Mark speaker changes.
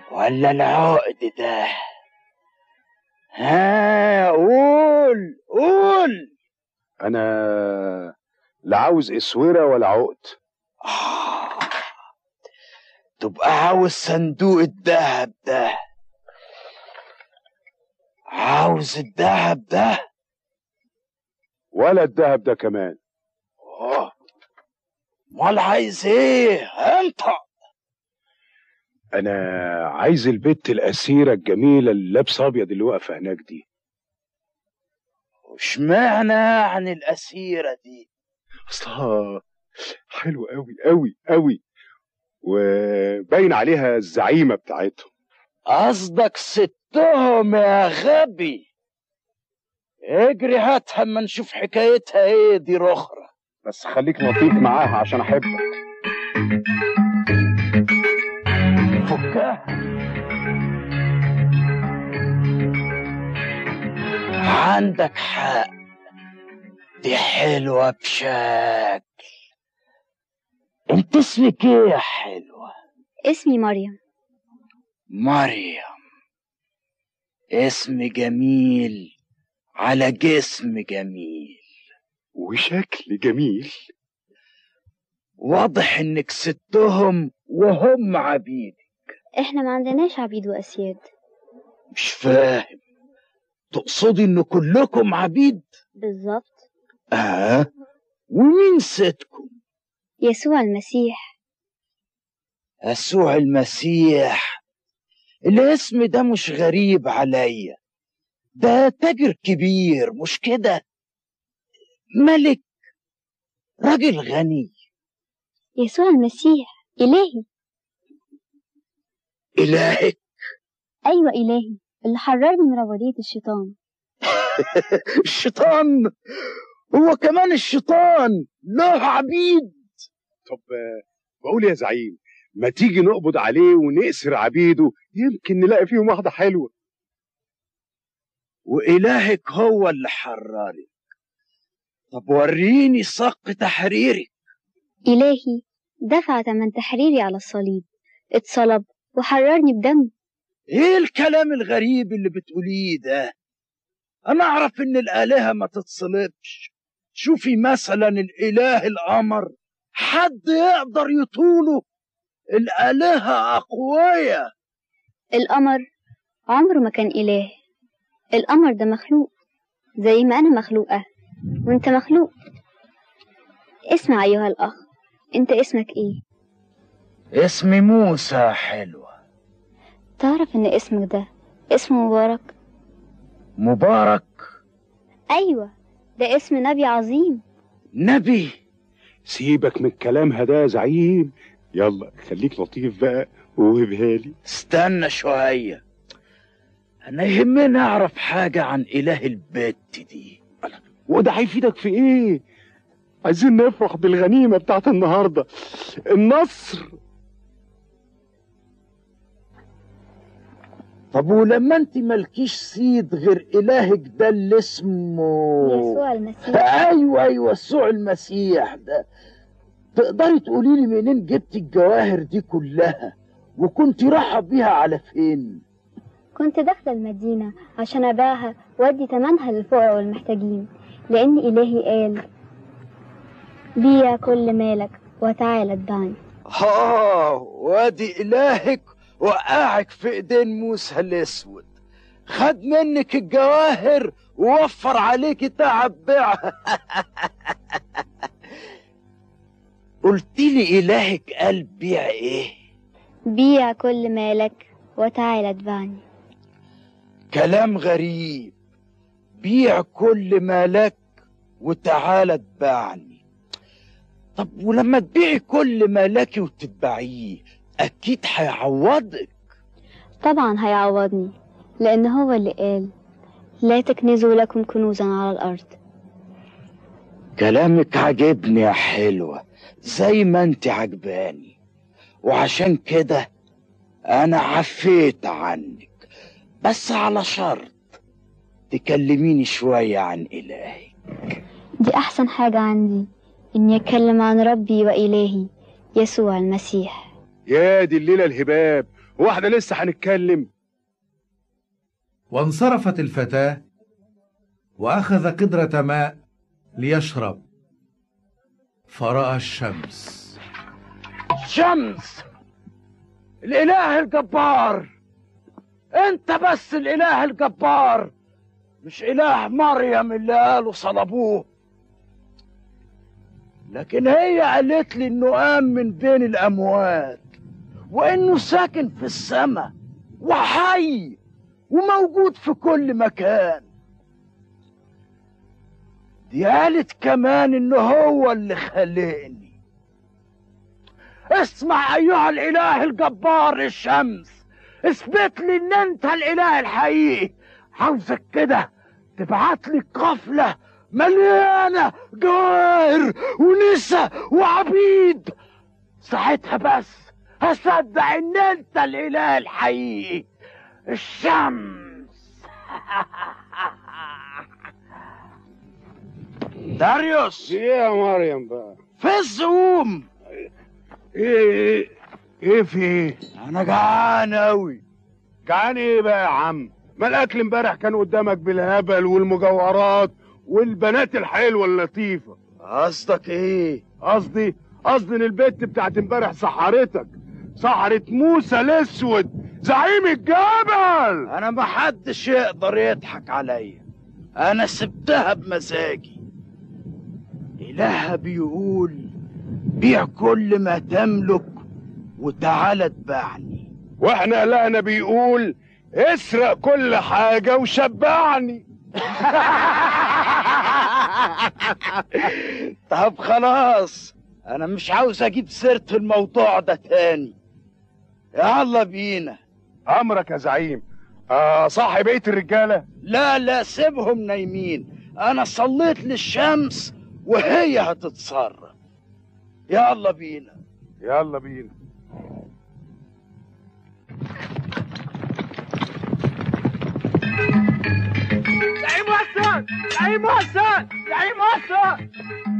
Speaker 1: ولا العقد ده ها قول قول
Speaker 2: انا لا عاوز اسوره ولا عقد
Speaker 1: آه. تبقى عاوز صندوق الذهب ده عاوز الذهب ده
Speaker 2: ولا الذهب ده كمان
Speaker 1: اه امال عايز ايه انت
Speaker 2: انا عايز البت الاسيره الجميله اللي لابسه ابيض اللي واقفه هناك دي
Speaker 1: واشمعنى عن الاسيره دي
Speaker 2: اصلها حلوه قوي قوي قوي وباين عليها الزعيمه بتاعتهم
Speaker 1: قصدك ستهم يا غبي اجري هاتها اما نشوف حكايتها ايه دي رخرة
Speaker 2: بس خليك لطيف معاها عشان احبك
Speaker 1: فكها عندك حق دي حلوة بشكل انت اسمك ايه يا حلوة
Speaker 3: اسمي مريم
Speaker 1: مريم اسم جميل على جسم جميل
Speaker 2: وشكل جميل
Speaker 1: واضح انك ستهم وهم عبيد
Speaker 3: احنا ما عندناش عبيد واسياد
Speaker 1: مش فاهم تقصدي ان كلكم عبيد
Speaker 3: بالظبط
Speaker 1: اه ومين ستكم
Speaker 3: يسوع المسيح
Speaker 1: يسوع المسيح الاسم ده مش غريب عليا ده تاجر كبير مش كده ملك راجل غني
Speaker 3: يسوع المسيح إلهي
Speaker 1: إلهك
Speaker 3: أيوة إلهي اللي حررني من رباطية الشيطان
Speaker 1: الشيطان هو كمان الشيطان له عبيد
Speaker 2: طب آه، بقول يا زعيم ما تيجي نقبض عليه ونأسر عبيده يمكن نلاقي فيهم واحده حلوه
Speaker 1: وإلهك هو اللي حررك طب وريني صق تحريرك
Speaker 3: إلهي دفع ثمن تحريري على الصليب اتصلب وحررني بدم
Speaker 1: ايه الكلام الغريب اللي بتقوليه ده انا اعرف ان الالهه ما تتصلبش شوفي مثلا الاله القمر حد يقدر يطوله الالهه اقوياء
Speaker 3: القمر عمره ما كان إله القمر ده مخلوق زي ما أنا مخلوقة وأنت مخلوق اسمع أيها الأخ أنت اسمك إيه؟
Speaker 1: اسمي موسى حلوة
Speaker 3: تعرف إن اسمك ده اسم مبارك؟
Speaker 1: مبارك
Speaker 3: أيوة ده اسم نبي عظيم
Speaker 1: نبي
Speaker 2: سيبك من كلامها ده يا زعيم يلا خليك لطيف بقى ووهبها لي
Speaker 1: استنى شوية أنا يهمني أعرف حاجة عن إله البت دي
Speaker 2: وده هيفيدك في ايه عايزين نفرح بالغنيمه بتاعت النهارده النصر
Speaker 1: طب ولما أنت مالكيش سيد غير إلهك ده اللي اسمه
Speaker 3: يسوع المسيح
Speaker 1: أيوة أيوة يسوع المسيح ده تقدري تقولي لي منين جبت الجواهر دي كلها وكنت رايحة بيها على فين؟
Speaker 3: كنت داخلة المدينة عشان أبيعها وأدي تمنها للفقراء والمحتاجين لأن إلهي قال بيع كل مالك وتعالى اتبعني
Speaker 1: آه وادي إلهك وقعك في إيدين موسى الأسود خد منك الجواهر ووفر عليك تعب بيعها قلت لي إلهك قال بيع إيه؟
Speaker 3: بيع كل مالك وتعالى اتبعني
Speaker 1: كلام غريب بيع كل ما لك وتعالى اتبعني طب ولما تبيعي كل ما لك وتتبعيه اكيد هيعوضك
Speaker 3: طبعا هيعوضني لأن هو اللي قال لا تكنزوا لكم كنوزا على الأرض
Speaker 1: كلامك عجبني يا حلوة زي ما انت عجباني وعشان كده انا عفيت عنك بس على شرط تكلميني شوية عن إلهي
Speaker 3: دي أحسن حاجة عندي إني أتكلم عن ربي وإلهي يسوع المسيح
Speaker 2: يا دي الليله الهباب واحنا لسه هنتكلم
Speaker 4: وانصرفت الفتاة وأخذ قدرة ماء ليشرب فرأى الشمس
Speaker 1: شمس الاله الجبار انت بس الاله الجبار مش اله مريم اللي قالوا صلبوه لكن هي قالت لي انه قام من بين الاموات وانه ساكن في السماء وحي وموجود في كل مكان دي قالت كمان انه هو اللي خلقني اسمع ايها الاله الجبار الشمس اثبت لي ان انت الاله الحقيقي عاوزك كده تبعت لي قافله مليانه جواهر ونسا وعبيد ساعتها بس هصدق ان انت الاله الحقيقي الشمس داريوس
Speaker 2: ايه يا مريم بقى
Speaker 1: في الزوم
Speaker 2: ايه ايه ايه في ايه
Speaker 1: انا جعان اوي
Speaker 2: جعان ايه بقى يا عم ما الاكل امبارح كان قدامك بالهبل والمجوهرات والبنات الحلوه اللطيفه
Speaker 1: قصدك ايه
Speaker 2: قصدي قصدي ان البت بتاعت امبارح سحرتك سحرت موسى الاسود زعيم الجبل
Speaker 1: انا ما حدش يقدر يضحك عليا انا سبتها بمزاجي الهها بيقول بيع كل ما تملك وتعالى اتبعني
Speaker 2: واحنا الهنا بيقول اسرق كل حاجه وشبعني
Speaker 1: طب خلاص انا مش عاوز اجيب سيرة الموضوع ده تاني يلا بينا
Speaker 2: امرك يا زعيم آه صح بقيه الرجاله
Speaker 1: لا لا سيبهم نايمين انا صليت للشمس وهي هتتصرف يلا بينا
Speaker 2: يلا بينا
Speaker 1: زعيم وسط زعيم وسط زعيم وسط